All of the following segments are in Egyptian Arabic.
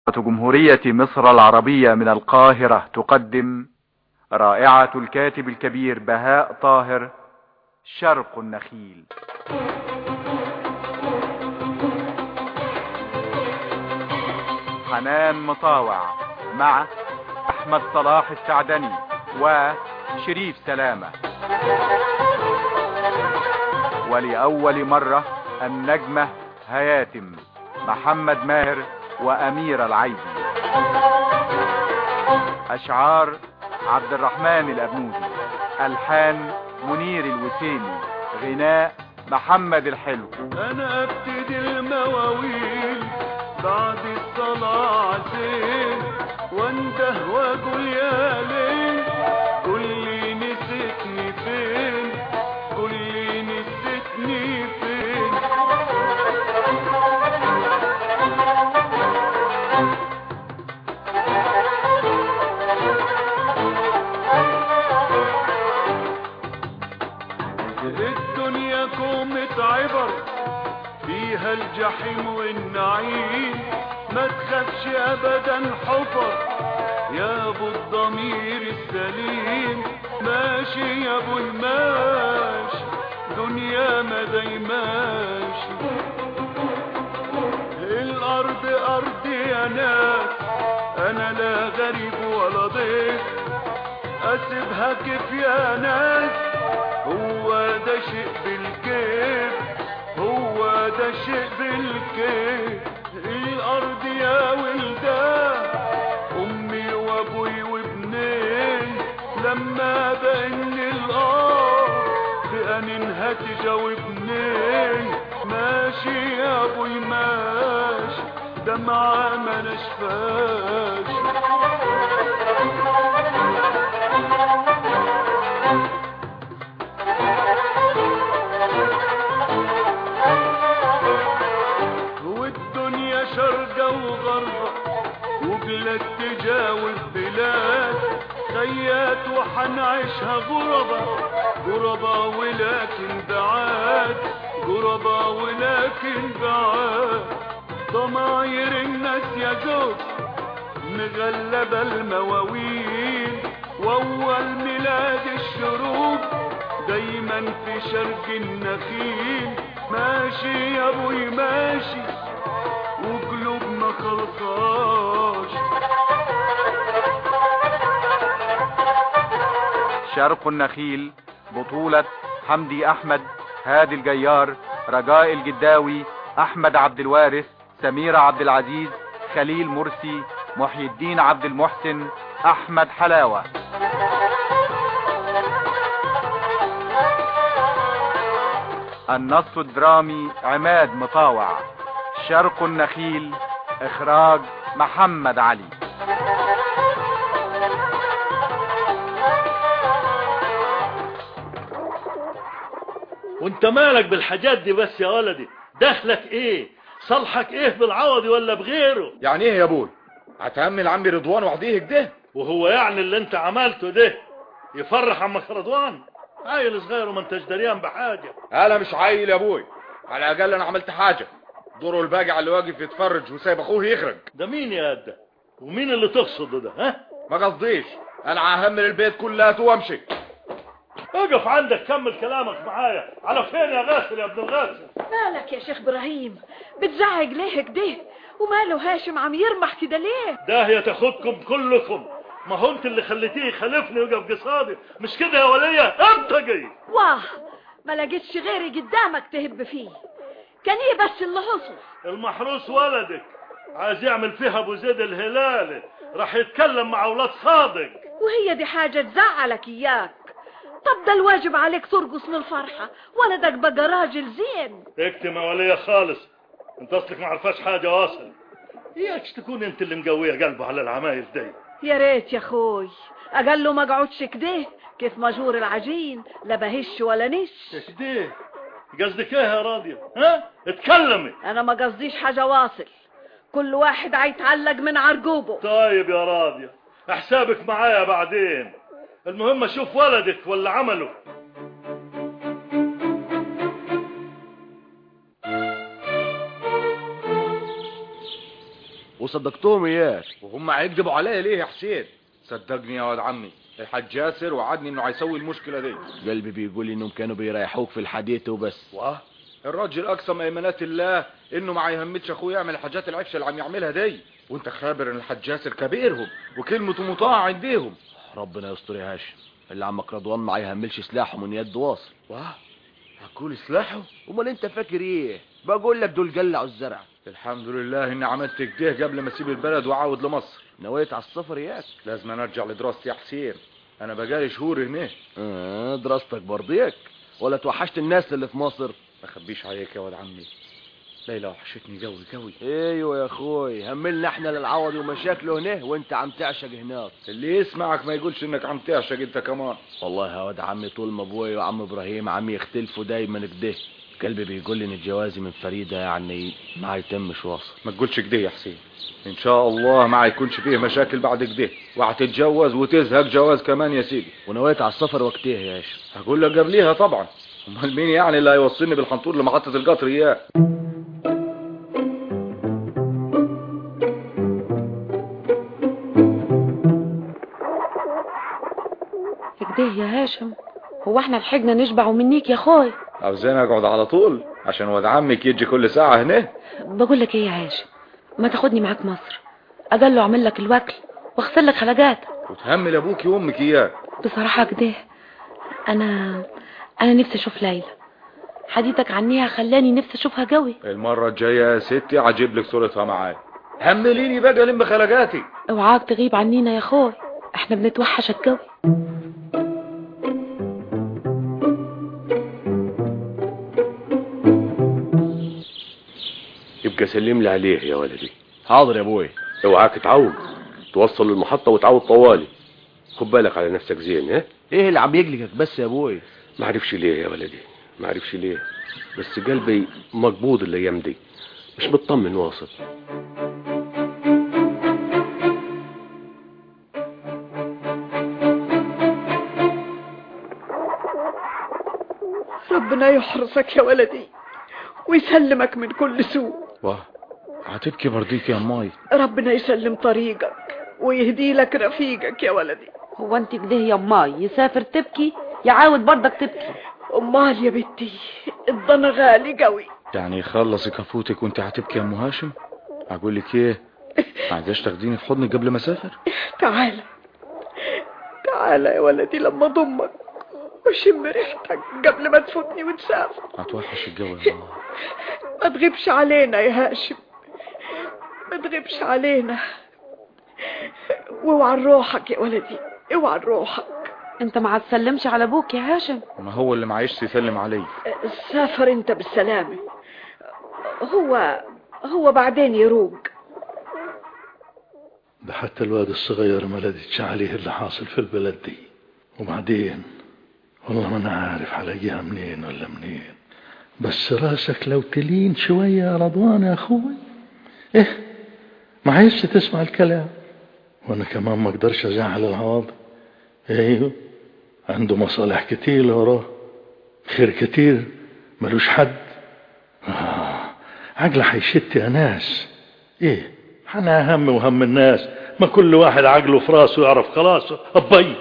جمهورية مصر العربية من القاهرة تقدم رائعة الكاتب الكبير بهاء طاهر شرق النخيل حنان مطاوع مع احمد صلاح السعدني وشريف سلامة ولأول مرة النجمة هياتم محمد ماهر وأمير العيدي أشعار عبد الرحمن الأبنودي ألحان منير الوسيمي غناء محمد الحلو انا ابتدي المواويل بعد الصلاة عزين وانده واقول يا ليل قول لي نسيتني فين قول لي نسيتني فين الدنيا كومة عبر فيها الجحيم والنعيم ما تخافش ابدا حفر يا ابو الضمير السليم ماشي يا ابو الماشي دنيا ما دايماشي الارض ارضي يا ناس انا لا غريب ولا ضيف اسيبها كيف يا ناس هو ده شيء بالكيف هو ده شيء بالكيف الارض يا ولدان امي وابوي وابنين لما بان الارض بانينها تجاوبني ماشي يا ابوي ماشي دمعة ما نشفاش والدنيا شرقة وغربة وبلاد تجاوب بلاد خيات وحنعيشها غربة غربة ولكن بعاد غربة ولكن بعاد ضماير الناس يا جوز مغلبة المواويل واول ميلاد الشروق دايما في شرق النخيل ماشي يا ابوي ماشي وقلوب ما خلصاش شرق النخيل بطولة حمدي أحمد هادي الجيار رجاء الجداوي أحمد عبد الوارث سميرة عبد العزيز خليل مرسي محي الدين عبد المحسن أحمد حلاوة النص الدرامي عماد مطاوع شرق النخيل إخراج محمد علي وانت مالك بالحاجات دي بس يا ولدي دخلك ايه صالحك ايه بالعوضي ولا بغيره يعني ايه يا ابوي هتهمل عمي رضوان وعديه كده وهو يعني اللي انت عملته ده يفرح عمك رضوان عيل صغير وما انتش دريان بحاجه انا مش عيل يا ابوي على الاقل انا عملت حاجه دوره الباقي على اللي واقف يتفرج وسايب اخوه يخرج ده مين يا ده ومين اللي تقصده ده ها ما قصديش انا ههمل البيت كلها وامشي اقف عندك كمل كلامك معايا على فين يا غاسل يا ابن الغاسل مالك يا شيخ ابراهيم بتزعج ليه كده وماله هاشم عم يرمح كده ليه داهية تاخدكم كلكم ما هو انت اللي خليتيه يخالفني ويقف قصادي مش كده يا ولية انت جاي واه ما لقيتش غيري قدامك تهب فيه كان ايه بس اللي حصل المحروس ولدك عايز يعمل فيها ابو زيد الهلالي راح يتكلم مع اولاد صادق وهي دي حاجة تزعلك اياك طب ده الواجب عليك ترقص من الفرحة ولدك بقى راجل زين اكتم يا ولية خالص انت اصلك ما عرفاش حاجة واصل اياكش تكون انت اللي مقوية قلبه على العمايل دي يا ريت يا اخوي اقل له ما اقعدش كده كيف مجور العجين لا بهش ولا نش كده قصدك ايه يا راضية ها اتكلمي انا ما قصديش حاجة واصل كل واحد هيتعلق من عرقوبه طيب يا راضية حسابك معايا بعدين المهم اشوف ولدك ولا عمله وصدقتهم اياك وهم هيكذبوا عليا ليه يا حسين صدقني يا واد عمي الحاج ياسر وعدني انه هيسوي المشكله دي قلبي بيقول لي انهم كانوا بيريحوك في الحديث وبس واه الراجل اقسم ايمانات الله انه ما يهمتش اخوه يعمل الحاجات العفشه اللي عم يعملها دي وانت خابر ان الحاج ياسر كبيرهم وكلمته مطاعه عندهم ربنا يستر يا هاشم اللي عمك رضوان ما يهملش سلاحه من يد واصل واه هكون سلاحه امال انت فاكر ايه بقول لك دول قلعوا الزرع الحمد لله اني عملت كده قبل ما اسيب البلد واعود لمصر نويت على السفر ياك لازم أنا ارجع لدراستي يا حسين انا بقالي شهور هنا اه دراستك برضيك ولا توحشت الناس اللي في مصر ما اخبيش عليك يا ولد عمي ليلى وحشتني قوي قوي ايوه يا اخوي هملنا احنا للعوض ومشاكله هنا وانت عم تعشق هناك اللي يسمعك ما يقولش انك عم تعشق انت كمان والله يا واد عمي طول ما ابوي وعم ابراهيم عم يختلفوا دايما كده قلبي بيقول لي ان جوازي من فريده يعني ما هيتمش واصل ما تقولش كده يا حسين ان شاء الله ما هيكونش فيه مشاكل بعد كده وهتتجوز وتزهق جواز كمان يا سيدي ونويت على السفر وقتها يا هاشم هقول لك قبليها طبعا امال مين يعني اللي هيوصلني بالحنطور لمحطه القطر اياه كده يا هاشم هو احنا لحقنا نشبع منيك يا اخوي عاوزين اقعد على طول عشان ولد عمك يجي كل ساعه هنا بقول لك ايه يا هاشم ما تاخدني معاك مصر اقل له اعمل لك الوكل واغسل لك حلقاتك وتهمل ابوك وامك اياه بصراحة كده انا انا نفسي اشوف ليلى حديثك عنيها خلاني نفسي اشوفها قوي المره الجايه يا ستي هجيب لك صورتها معايا همليني بقى لم خلقاتي اوعاك تغيب عنينا يا اخوي احنا بنتوحشك قوي يبقى سلم لي عليه يا ولدي حاضر يا ابوي اوعاك تعوج توصل للمحطة وتعود طوالي خد بالك على نفسك زين ها ايه اللي عم يقلقك بس يا ابوي ما عرفش ليه يا ولدي ما عرفش ليه بس قلبي مقبوض الايام دي مش مطمن واصل ربنا يحرسك يا ولدي ويسلمك من كل سوء واه هتبكي برضيك يا ماي ربنا يسلم طريقك ويهدي لك رفيقك يا ولدي هو انت كده يا اماي يسافر تبكي يعاود برضك تبكي امال يا بنتي الضنا غالي قوي يعني خلصي كفوتك وانت هتبكي يا ام هاشم هقول لك ايه عايزاش تاخديني في حضنك قبل ما اسافر تعال تعال يا ولدي لما ضمك وشم ريحتك قبل ما تفوتني وتسافر هتوحش الجو يا ماما ما تغيبش علينا يا هاشم ما تغيبش علينا واوعى روحك يا ولدي اوعى روحك انت ما هتسلمش على ابوك يا هاشم ما هو اللي معيش يسلم علي سافر انت بالسلامة هو هو بعدين يروق ده حتى الواد الصغير ما لدتش عليه اللي حاصل في البلد دي وبعدين والله ما انا عارف هلاقيها منين ولا منين بس راسك لو تلين شوية يا رضوان يا اخوي ايه ما عايزش تسمع الكلام وانا كمان ما اقدرش ازعل العوض ايوه عنده مصالح كتير وراه خير كتير ملوش حد آه. عقله هيشت يا ناس ايه انا هم وهم الناس ما كل واحد عقله في راسه يعرف خلاص ابي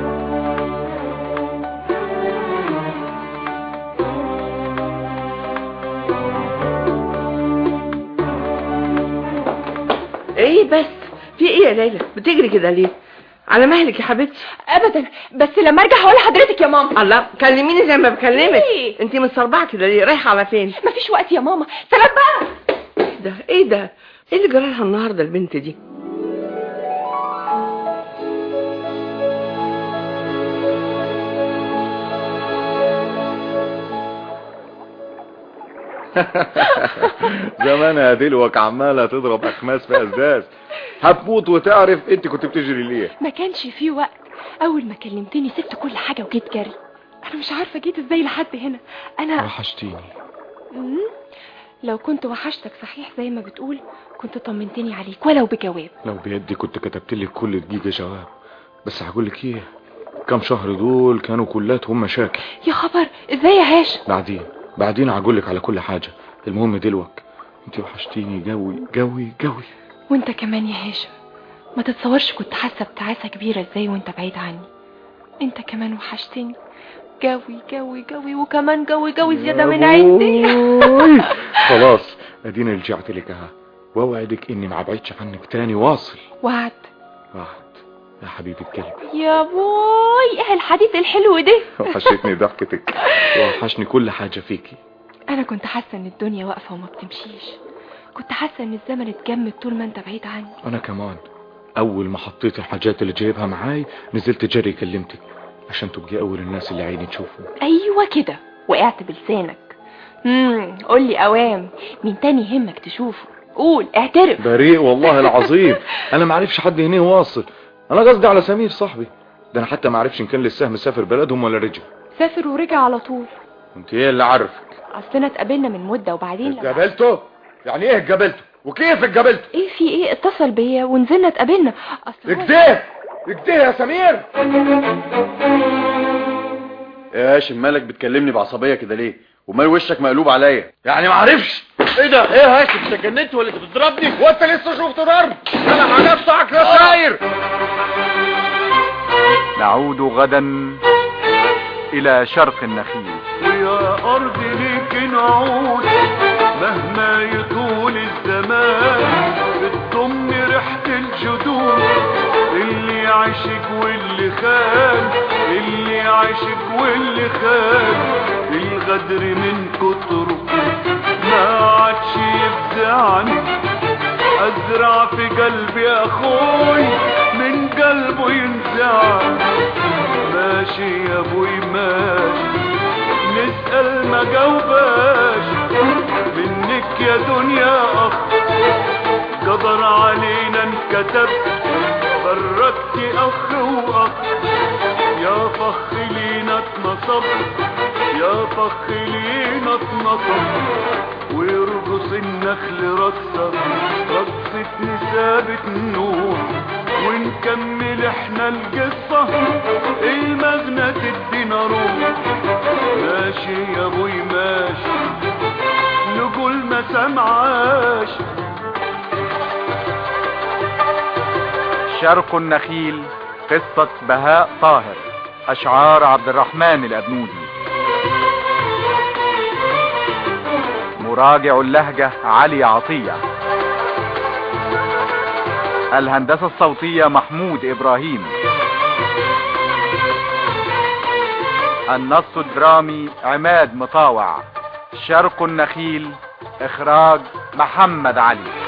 ايه بس في ايه يا ليلى بتجري كده ليه على مهلك يا حبيبتي ابدا بس لما ارجع هقول لحضرتك يا ماما الله كلميني زي ما بكلمك إيه؟ انت متصربعه كده ليه رايحه على فين مفيش وقت يا ماما سلام بقى ايه ده ايه ده ايه اللي جرالها النهارده البنت دي زمانها دلوك عمالة تضرب أخماس في أسداس هتموت وتعرف انت كنت بتجري ليه ما كانش في وقت اول ما كلمتني سبت كل حاجه وجيت جري انا مش عارفه جيت ازاي لحد هنا انا وحشتيني مم. لو كنت وحشتك صحيح زي ما بتقول كنت طمنتني عليك ولو بجواب لو بيدي كنت كتبت لك كل دقيقة جواب بس هقول لك ايه كام شهر دول كانوا كلاتهم مشاكل يا خبر ازاي يا هاشم بعدين بعدين هقول لك على كل حاجة المهم دلوك انت وحشتيني جوي جوي جوي وانت كمان يا هاشم ما تتصورش كنت حاسه بتعاسه كبيره ازاي وانت بعيد عني انت كمان وحشتني جوي جوي جوي وكمان جوي جوي زياده من عندي أوي. خلاص اديني رجعت لك اها واوعدك اني ما ابعدش عنك تاني واصل وعد واحد يا حبيبة قلبي يا بوي ايه الحديث الحلو ده وحشتني ضحكتك وحشني كل حاجة فيكي انا كنت حاسه ان الدنيا واقفه وما بتمشيش كنت حاسه ان الزمن اتجمد طول ما انت بعيد عني انا كمان اول ما حطيت الحاجات اللي جايبها معاي نزلت جري كلمتك عشان تبقي اول الناس اللي عيني تشوفهم ايوه كده وقعت بلسانك امم قول لي اوام مين تاني يهمك تشوفه قول اعترف بريء والله العظيم انا ما عرفش حد هنا واصل انا قصدي على سمير صاحبي ده انا حتى ما عرفش ان كان لسه مسافر بلدهم ولا رجع سافر ورجع على طول انت ايه اللي عارفك اصلنا اتقابلنا من مده وبعدين لما- اتقابلته يعني ايه اتقابلته وكيف اتقابلته ايه في ايه اتصل بيا ونزلنا اتقابلنا اصل هو- اكديه اكديه يا سمير يا هاشم مالك بتكلمني بعصبيه كده ليه ومال وشك مقلوب عليا يعني ما عرفش ايه ده ايه يا هاشم انت جننت ولا انت بتضربني وانت لسه شفت ضرب انا على نفسك يا ساير نعود غدا إلى شرق النخيل ويا أرض ليك نعود مهما يطول الزمان بتضم ريحة الجدود اللي عاشق واللي خان اللي عاشق واللي خان الغدر من كتره ما عادش يفزعني ازرع في قلبي اخوي من قلبه ينزع ماشي يا ابوي ماشي نسأل ما جاوباش منك يا دنيا اخ قدر علينا انكتب فرقت اخ واخ يا فخ لينا اتنصب يا فخ لينا اتنصب ويرقص النخل رقصة رقصة نسابة النور ونكمل احنا القصة المغنى تدينا روح ماشي يا ابوي ماشي نقول ما سمعاش شرق النخيل قصة بهاء طاهر أشعار عبد الرحمن الأبنودي مراجع اللهجة علي عطية الهندسة الصوتية محمود إبراهيم النص الدرامي عماد مطاوع شرق النخيل إخراج محمد علي